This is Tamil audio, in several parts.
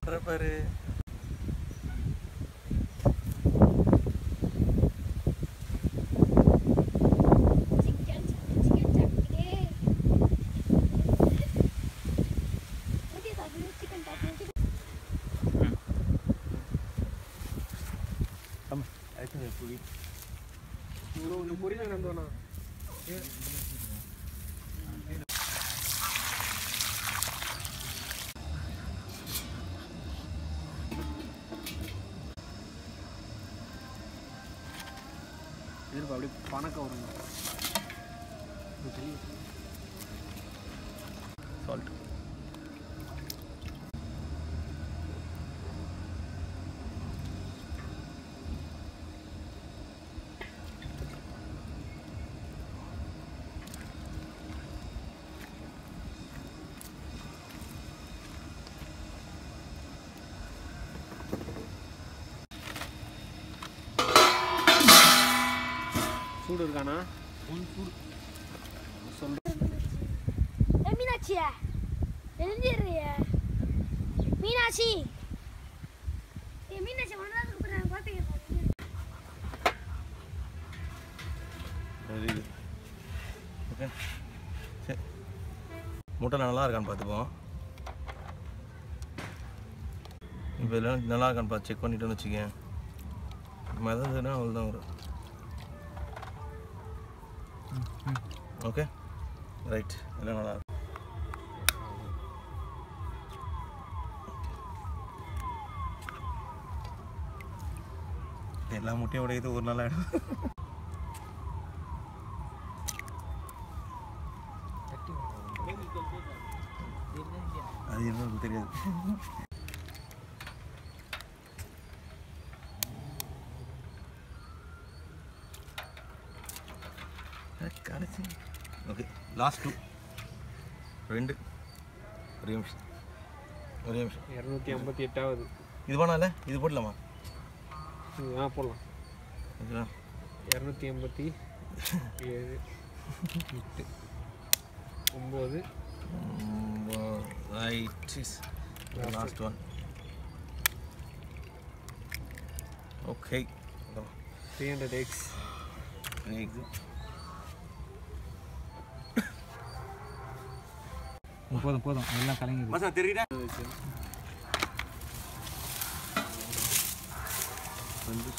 பண்ற பாரு சிக்கன் சிக்கன் சாப்பிட்டே ஓகே சாப்பிடு சிக்கன் சாப்பிடு எதிர்ப்பு அப்படியே பணக்கம் வருங்க இது தெரியும் சால்ட் சூடு இருக்கானா ஏ மீனாட்சியா எழுந்திடுறிய மீனாட்சி ஏ மீனாட்சி ஒன்றாவது கூப்பிட்றாங்க பார்த்துக்கிறேன் வெரி குட் ஓகே சரி முட்டை நல்லா இருக்கான்னு பார்த்துப்போம் இப்போ எல்லாம் நல்லா இருக்கான்னு பார்த்து செக் பண்ணிட்டோன்னு வச்சுக்கேன் மிதந்துன்னா அவ்வளோதான் வரும் ஓகே ரைட் எல்லாம் நல்லா இருக்கு எல்லா முட்டையும் உடையுது ஒரு நாள் ஆகிடும் அது என்னன்னு தெரியாது கடைசி ஓகே லாஸ்ட் டூ ரெண்டு ஒரே நிமிஷம் ஒரே நிமிஷம் இரநூத்தி ஐம்பத்தி எட்டாவது இது வேணாம்ல இது போடலாமா ம், ஆ போடலாம் ஓகேவா இரநூத்தி எண்பத்தி ஏழு எட்டு ஒம்பது right last one okay three hundred X போதும் போதும் எல்லாம் கலங்கிடுது மசா தெரியுதா வந்து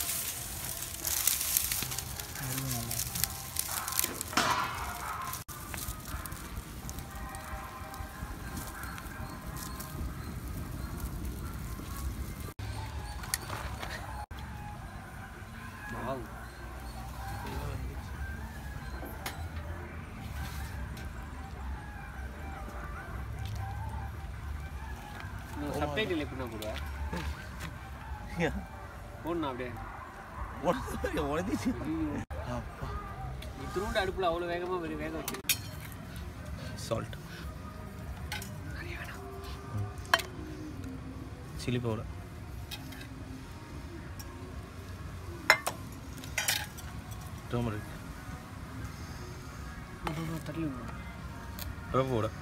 சப்டைட்டில் எப்படின்னா கூட போடணும் அப்படியே உடஞ்சிச்சு இத்தினோண்டு அடுப்பில் அவ்வளோ வேகமாக வேக வேக வச்சு சால்ட் சில்லி பவுடர் டர்மரிக் தள்ளி பெப்பர் பவுடர்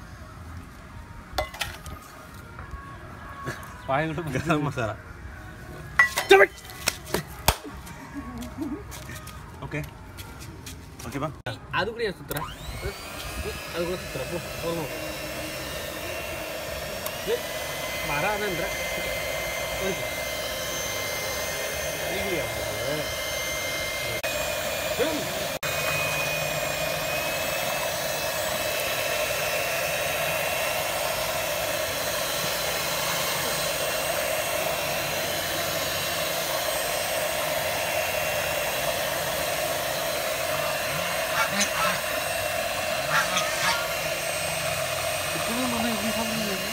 பாயங்கூட கரம் மசாலா ஓகே ஓகேவா அது கூட ஏன் சுத்துறேன் அது கூட சுத்துறேன் போ போதுமா வராதன்ற இப்பதான் நம்ம எப்படி சாப்பிடுங்க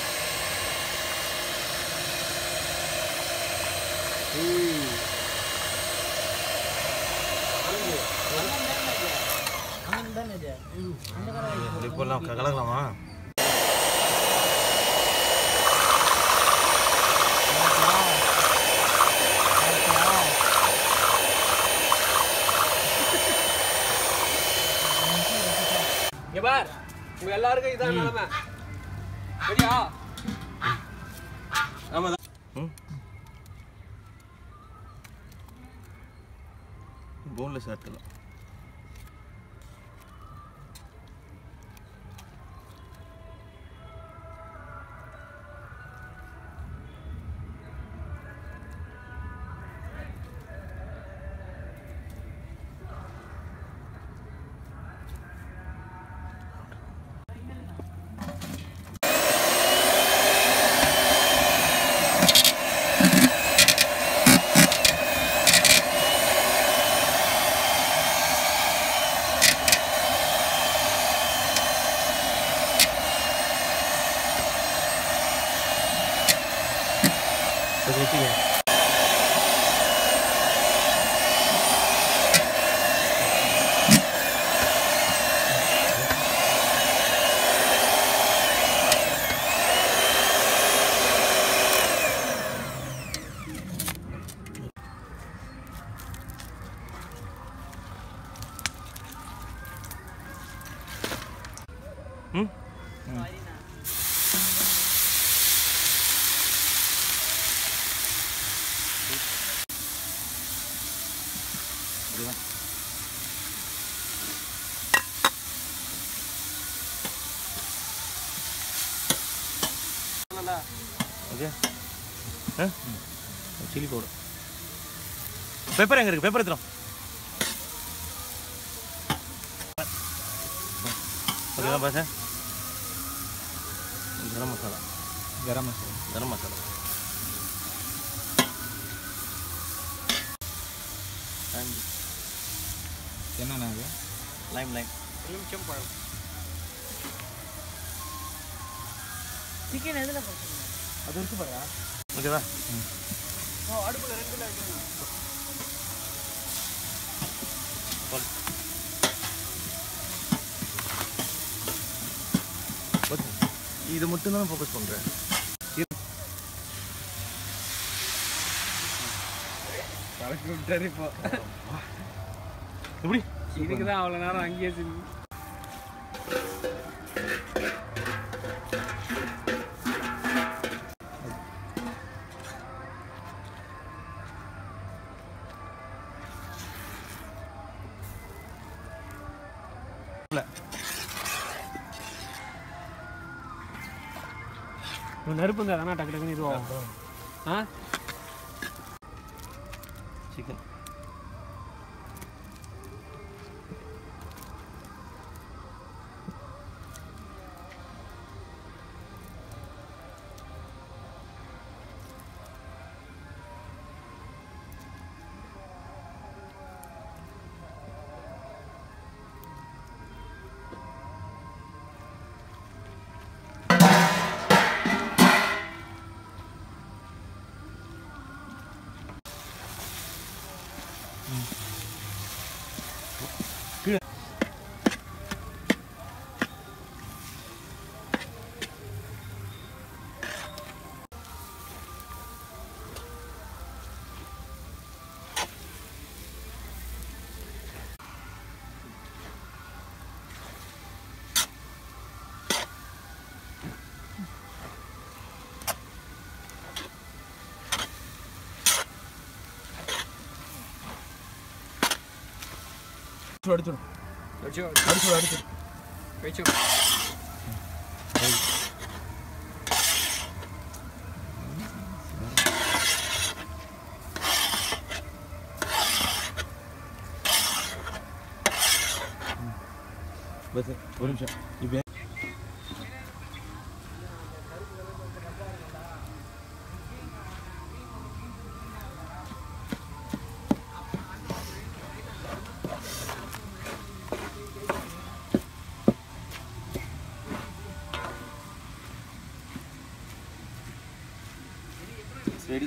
இப்போல்லாம் கலக்கலாமா இங்க பார் உங்க எல்லாருக்கும் இதான் நிலைமை சரியா ஆமாம் ம் போன்லெஸ் ஆட்டலாம் அது வச்சுக்க ம் ஓகே ஆ சில்லி பவுடர் பெப்பர் எங்கே இருக்குது பெப்பர் எடுத்துரும் ஓகேவா பாச கரம் மசாலா கரம் மசாலா கரம் மசாலா அண்ட் என்னண்ணா அது லைம் லைம் எலுமிச்சம் பழம் சிக்கன் எதில் போட்டுருங்க அது இருக்கு பாருங்க ஓகேவா அடுப்பில் ரெண்டு வைக்கணும் போடு. ஓகே இது மட்டும் தான் ஃபோக்கஸ் பண்ணுறேன் பழக்கி விட்டாரு இப்போ எப்படி இதுக்கு தான் அவ்வளோ நேரம் அங்கேயே செஞ்சு நெருப்பு இருந்தால் தானே டக்கு டக்குன்னு இதுவாகும் ஆ சிக்கன் அடிச்சிடும் அடிச்சிடும் அடிச்சிடும் வச்சு பஸ் ஒரு நிமிஷம் இப்போ ரெடி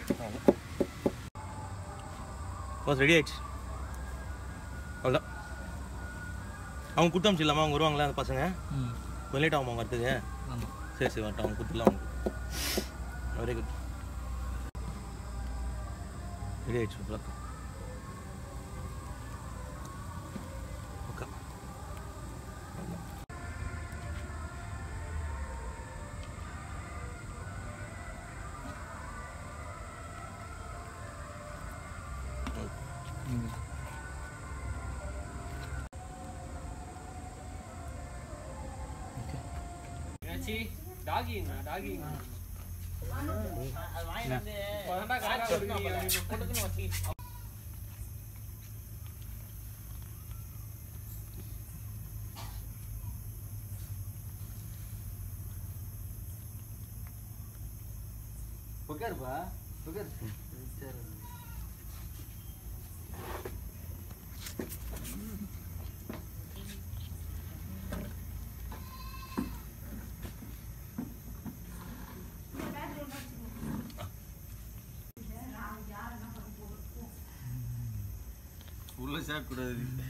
பஸ் ரெடி ஆயிடுச்சு அவ்வளோதான் அவங்க கொடுத்து அமிச்சிடலாமா அவங்க வருவாங்களா அந்த பசங்க ம் கொஞ்சம் லேட் ஆகும் அவங்க வரதுக்கு ஆமாம் சரி சரி வரட்டும் அவங்க கொடுத்துடலாம் அவங்க வெரி குட் ரெடி ஆயிடுச்சு சூப்பராக ஓகே மச்சி டாகிங்க டாகிங்க அதான்டா கரெக்டா இருக்கு பொண்ணுக்குன்னு வச்சு உட்காருப்பா உட்காரு சரி உள்ள சேர்க்க கூடாது